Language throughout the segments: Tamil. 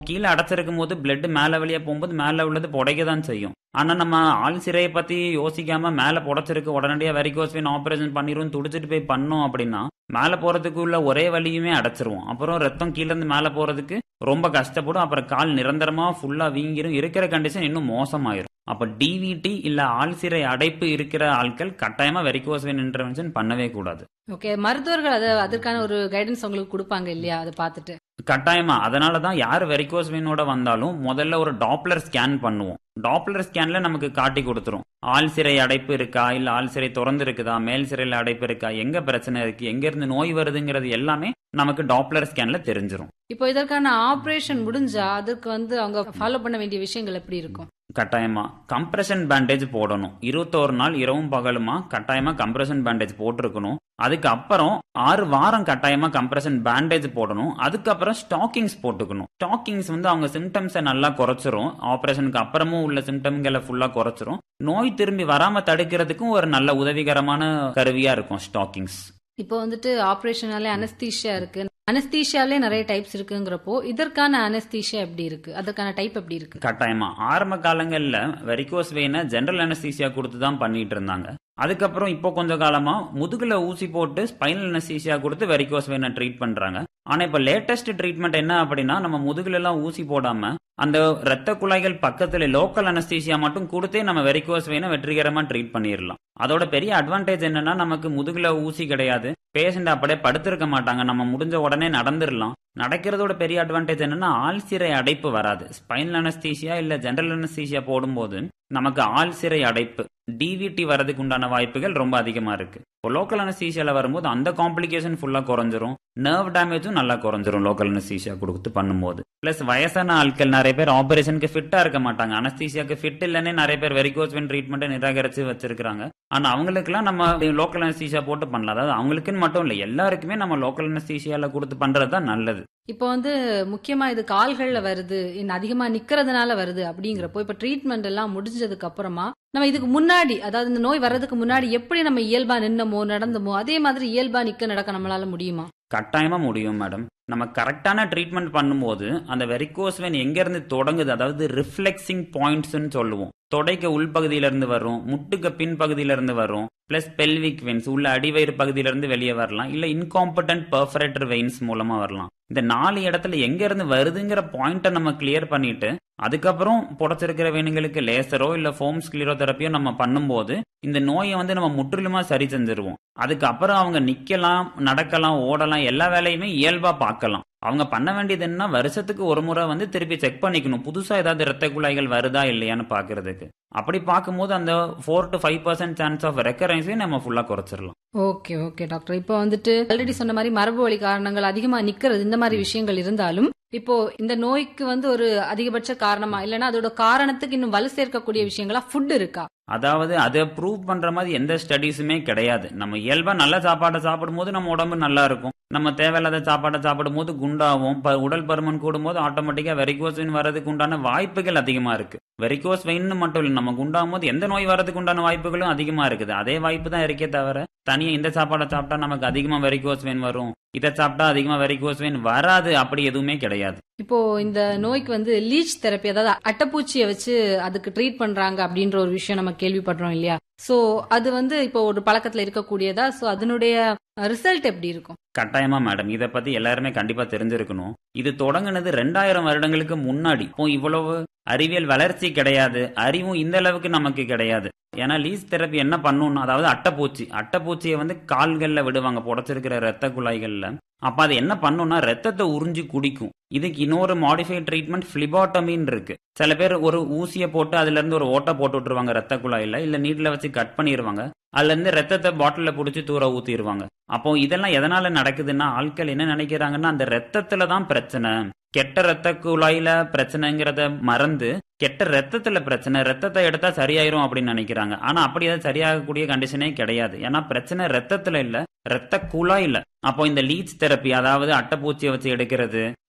கீழே அடைச்சிருக்கும் போது பிளட் மேலே வழியா போகும்போது மேலே உள்ளது புடைக்க தான் செய்யும் ஆனா நம்ம ஆள் சிறையை பத்தி யோசிக்காம மேலே புடைச்சிருக்கு உடனடியாக வெரிகோஸ் வெயின் ஆபரேஷன் பண்ணிரும் துடிச்சிட்டு போய் பண்ணோம் அப்படின்னா மேலே போறதுக்கு உள்ள ஒரே வழியுமே அடைச்சிருவோம் அப்புறம் ரத்தம் கீழே இருந்து மேலே போறதுக்கு ரொம்ப கஷ்டப்படும் அப்புறம் கால் நிரந்தரமா ஃபுல்லா வீங்கிரும் இருக்கிற கண்டிஷன் இன்னும் மோசமாயிரும் அப்ப டிவிடி இல்ல ஆள் சிறை அடைப்பு இருக்கிற ஆட்கள் கட்டாயமா வெரிகோஸ் வெயின் இன்டர்வென்ஷன் பண்ணவே கூடாது ஓகே மருத்துவர்கள் அதை அதற்கான ஒரு கைடன்ஸ் உங்களுக்கு கொடுப்பாங்க இல்லையா அதை பார்த்துட்டு கட்டாயமா அதனால தான் யார் வெரிகோஸ் வெயினோட வந்தாலும் முதல்ல ஒரு டாப்லர் ஸ்கேன் பண்ணுவோம் டாப்லர் ஸ்கேன்ல நமக்கு காட்டி கொடுத்துரும் ஆள் சிறை அடைப்பு இருக்கா இல்ல ஆள் சிறை திறந்து இருக்குதா மேல் சிறையில் அடைப்பு இருக்கா எங்க பிரச்சனை இருக்கு எங்க இருந்து நோய் வருதுங்கிறது எல்லாமே நமக்கு டாப்லர் ஸ்கேன்ல தெரிஞ்சிரும் இப்போ இதற்கான ஆபரேஷன் முடிஞ்சா அதுக்கு வந்து அவங்க ஃபாலோ பண்ண வேண்டிய விஷயங்கள் எப்படி இருக்கும் கட்டாயமா கம்ப்ரெஷன் பேண்டேஜ் போடணும் இருபத்தோரு நாள் இரவும் பகலுமா கட்டாயமா கம்ப்ரெஷன் பேண்டேஜ் போட்டிருக்கணும் அதுக்கப்புறம் ஆறு வாரம் கட்டாயமா கம்ப்ரெஷன் பேண்டேஜ் போடணும் அதுக்கப்புறம் ஸ்டாக்கிங்ஸ் போட்டுக்கணும் ஸ்டாக்கிங்ஸ் வந்து அவங்க சிம்டம்ஸை நல்லா குறைச்சிரும் ஆபரேஷனுக்கு அப்புறமும் உள்ள சிம்டம்களை ஃபுல்லா குறைச்சிரும் நோய் திரும்பி வராம தடுக்கிறதுக்கும் ஒரு நல்ல உதவிகரமான கருவியா இருக்கும் ஸ்டாக்கிங்ஸ் இப்போ வந்துட்டு ஆபரேஷனாலே அனஸ்தீஷியா இருக்கு அனஸ்தீஷியாலே நிறைய டைப்ஸ் இருக்குங்கிறப்போ இதற்கான அனஸ்தீஷியா எப்படி இருக்கு அதற்கான டைப் எப்படி இருக்கு கட்டாயமா ஆரம்ப காலங்கள்ல வெரிகோஸ் வெயினை ஜெனரல் அனஸ்தீசியா கொடுத்து தான் பண்ணிட்டு இருந்தாங்க அதுக்கப்புறம் இப்போ கொஞ்ச காலமா முதுகுல ஊசி போட்டு ஸ்பைனல் அனஸ்தீசியா கொடுத்து வெரிகோஸ் வெயினை ட்ரீட் பண்றாங்க ஆனா இப்ப லேட்டஸ்ட் ட்ரீட்மெண்ட் என்ன அப்படின்னா நம்ம முதுகுல எல்லாம் ஊசி போடாம அந்த ரத்த குழாய்கள் பக்கத்துல லோக்கல் அனஸ்தீசியா மட்டும் கொடுத்தே நம்ம வெரிகோஸ் வெயினை வெற்றிகரமா ட்ரீட் பண்ணிடலாம் அதோட பெரிய அட்வான்டேஜ் என்னன்னா நமக்கு முதுகுல ஊசி கிடையாது பேஷண்ட் அப்படியே படுத்திருக்க மாட்டாங்க நம்ம முடிஞ்ச உடனே நடந்துடலாம் நடக்கிறதோட பெரிய அட்வான்டேஜ் என்னன்னா ஆள் சிறை அடைப்பு வராது ஸ்பைனல் அனஸ்தீசியா இல்ல ஜெனரல் அனஸ்தீசியா போடும்போது நமக்கு ஆள் சிறை அடைப்பு டிவிடி வரதுக்கு உண்டான வாய்ப்புகள் ரொம்ப அதிகமா இருக்கு இப்போ லோக்கல் அனஸ்தீசியால வரும்போது அந்த காம்ப்ளிகேஷன் ஃபுல்லா குறைஞ்சிரும் நர்வ் டேமேஜும் நல்லா குறைஞ்சிரும் லோக்கல் அனஸ்தீசியா கொடுத்து பண்ணும்போது பிளஸ் வயசான ஆட்கள் நிறைய பேர் ஆபரேஷனுக்கு ஃபிட்டா இருக்க மாட்டாங்க அனஸ்தீசியாக்கு ஃபிட் இல்லைன்னே நிறைய பேர் வெரிகோஸ்வென் ட்ரீட்மெண்ட்டை நிராகரிச்சு வச்சிருக்காங்க ஆனா அவங்களுக்குலாம் நம்ம லோக்கல் அனஸ்தீசியா போட்டு பண்ணலாம் அதாவது அவங்களுக்குன்னு மட்டும் இல்லை எல்லாருக்குமே நம்ம லோக்கல் அனஸ்தீசியால கொடுத்து பண்றது தான் நல்லது இப்போ வந்து முக்கியமா இது கால்கள்ல வருது இன்னும் அதிகமா நிக்கிறதுனால வருது அப்படிங்கிறப்போ இப்ப ட்ரீட்மெண்ட் எல்லாம் முடிஞ்சதுக்கு அப்புறமா நம்ம இதுக்கு முன்னாடி அதாவது இந்த நோய் வர்றதுக்கு முன்னாடி எப்படி நம்ம இயல்பா நின்னமோ நடந்தமோ அதே மாதிரி இயல்பா நிக்க நடக்க நம்மளால முடியுமா கட்டாயமா முடியும் மேடம் நம்ம கரெக்டான ட்ரீட்மெண்ட் பண்ணும்போது அந்த வெரிகோஸ் வெயின் எங்க இருந்து தொடங்குது அதாவது ரிஃப்ளெக்சிங் பாயிண்ட்ஸ்னு சொல்லுவோம் தொடைக்கு உள்பகுதியில இருந்து வரும் முட்டுக்கு பின் பகுதியில இருந்து வரும் பிளஸ் பெல்விக் வெயின்ஸ் உள்ள அடிவயிறு பகுதியில இருந்து வெளியே வரலாம் இல்ல இன்காம்படன்ட் பர்ஃபரேட்டர் வெயின்ஸ் மூலமா வரலாம் இந்த நாலு இடத்துல எங்க இருந்து வருதுங்கிற பாயிண்ட்டை நம்ம கிளியர் பண்ணிட்டு அதுக்கப்புறம் புடச்சிருக்கிற வேணுங்களுக்கு லேசரோ இல்ல ஃபோம் ஸ்கிளிரோதெரப்பியோ நம்ம பண்ணும்போது இந்த நோயை வந்து நம்ம முற்றிலுமா சரி செஞ்சிருவோம் அதுக்கப்புறம் அவங்க நிக்கலாம் நடக்கலாம் ஓடலாம் எல்லா வேலையுமே இயல்பா பார்க்கலாம் அவங்க பண்ண வேண்டியது என்ன வருஷத்துக்கு ஒரு முறை வந்து திருப்பி செக் பண்ணிக்கணும் புதுசா ஏதாவது இரத்த குழாய்கள் வருதா இல்லையான்னு பாக்குறதுக்கு அப்படி பார்க்கும்போது அந்த four to five percent chance of ரெக்கரன்ஸையும் நம்ம ஃபுல்லா குறைச்சிடலாம் ஓகே ஓகே டாக்டர் இப்போ வந்துட்டு ஆல்ரெடி சொன்ன மாதிரி மரபு வழி காரணங்கள் அதிகமா நிக்கிறது இந்த மாதிரி விஷயங்கள் இருந்தாலும் இப்போ இந்த நோய்க்கு வந்து ஒரு அதிகபட்ச காரணமா இல்லைன்னா அதோட காரணத்துக்கு இன்னும் வலு சேர்க்கக்கூடிய விஷயங்களா ஃபுட் இருக்கா அதாவது அதை ப்ரூவ் பண்ற மாதிரி எந்த ஸ்டடீஸுமே கிடையாது நம்ம இயல்பா நல்ல சாப்பாட்டை சாப்பிடும்போது நம்ம உடம்பு நல்லா இருக்கும் நம்ம தேவையில்லாத சாப்பாட்டை சாப்பிடும்போது குண்டாகும் ப- உடல் பருமன் கூடும்போது ஆட்டோமேட்டிக்கா வெரிகோஸ் வெயின் வரதுக்கு உண்டான வாய்ப்புகள் அதிகமா இருக்கு வெரிகோஸ் வெயின்னு மட்டும் இல்லை நம்ம குண்டாகும் போது எந்த நோய் வரதுக்கு உண்டான வாய்ப்புகளும் அதிகமா இருக்குது அதே வாய்ப்பு தான் இருக்கே தவிர தனியா இந்த சாப்பாடை சாப்பிட்டா நமக்கு அதிகமா வெரிகோஸ் வெயின் வரும் இதை சாப்பிட்டா அதிகமா வெரிகோஸ் வெயின் வராது அப்படி எதுவுமே கிடையாது இப்போ இந்த நோய்க்கு வந்து லீச் தெரப்பி அதாவது அட்டைப்பூச்சியை வச்சு அதுக்கு ட்ரீட் பண்றாங்க அப்படின்ற ஒரு விஷயம் நம்ம கேள்விப்படுறோம் இல்லையா சோ அது வந்து இப்போ ஒரு பழக்கத்துல இருக்கக்கூடியதா சோ அதனுடைய ரிசல்ட் எப்படி இருக்கும் கட்டாயமா மேடம் இத பத்தி எல்லாருமே கண்டிப்பா தெரிஞ்சிருக்கணும் இது தொடங்குனது ரெண்டாயிரம் வருடங்களுக்கு முன்னாடி இப்போ இவ்வளவு அறிவியல் வளர்ச்சி கிடையாது அறிவும் இந்த அளவுக்கு நமக்கு கிடையாது ஏன்னா லீஸ் தெரப்பி என்ன பண்ணும்னா அதாவது அட்டைப்பூச்சி அட்டைப்பூச்சியை வந்து கால்கள்ல விடுவாங்க புடைச்சிருக்கிற ரத்த குழாய்கள்ல அப்ப அது என்ன பண்ணும்னா ரத்தத்தை உறிஞ்சி குடிக்கும் இதுக்கு இன்னொரு மாடிஃபைட் ட்ரீட்மெண்ட் பிளிபாட்டமின்னு இருக்கு சில பேர் ஒரு ஊசியை போட்டு அதுல இருந்து ஒரு ஓட்டை போட்டு விட்டுருவாங்க ரத்த குழாயில இல்ல நீட்ல வச்சு கட் பண்ணிடுவாங்க அதுல இருந்து ரத்தத்தை பாட்டில புடிச்சு தூர ஊத்திடுவாங்க அப்போ இதெல்லாம் எதனால நடக்குதுன்னா ஆட்கள் என்ன நினைக்கிறாங்கன்னா அந்த ரத்தத்துல தான் பிரச்சனை கெட்ட ரத்த குழாயில பிரச்சனைங்கிறத மறந்து கெட்ட ரத்தத்துல பிரச்சனை ரத்தத்தை எடுத்தா சரியாயிரும் அப்படின்னு நினைக்கிறாங்க ஆனா அப்படி அது சரியாகக்கூடிய கண்டிஷனே கிடையாது ஏன்னா பிரச்சனை ரத்தத்துல இல்ல ரத்த குழாயில அப்போ இந்த லீச் தெரப்பி அதாவது அட்டைப்பூச்சியை வச்சு எடுக்கிறது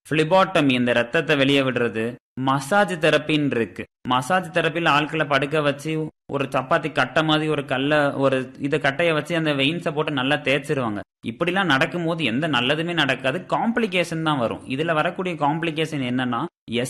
பிளிபாட்டமி இந்த ரத்தத்தை வெளியே விடுறது மசாஜ் தெரப்பின்னு இருக்கு மசாஜ் தெரப்பியில் ஆட்களை படுக்க வச்சு ஒரு சப்பாத்தி கட்டை மாதிரி ஒரு கல்லை ஒரு இதை கட்டையை வச்சு அந்த வெயின்ஸை போட்டு நல்லா தேய்ச்சிருவாங்க இப்படிலாம் நடக்கும்போது எந்த நல்லதுமே நடக்காது காம்ப்ளிகேஷன் தான் வரும் இதுல வரக்கூடிய காம்ப்ளிகேஷன் என்னன்னா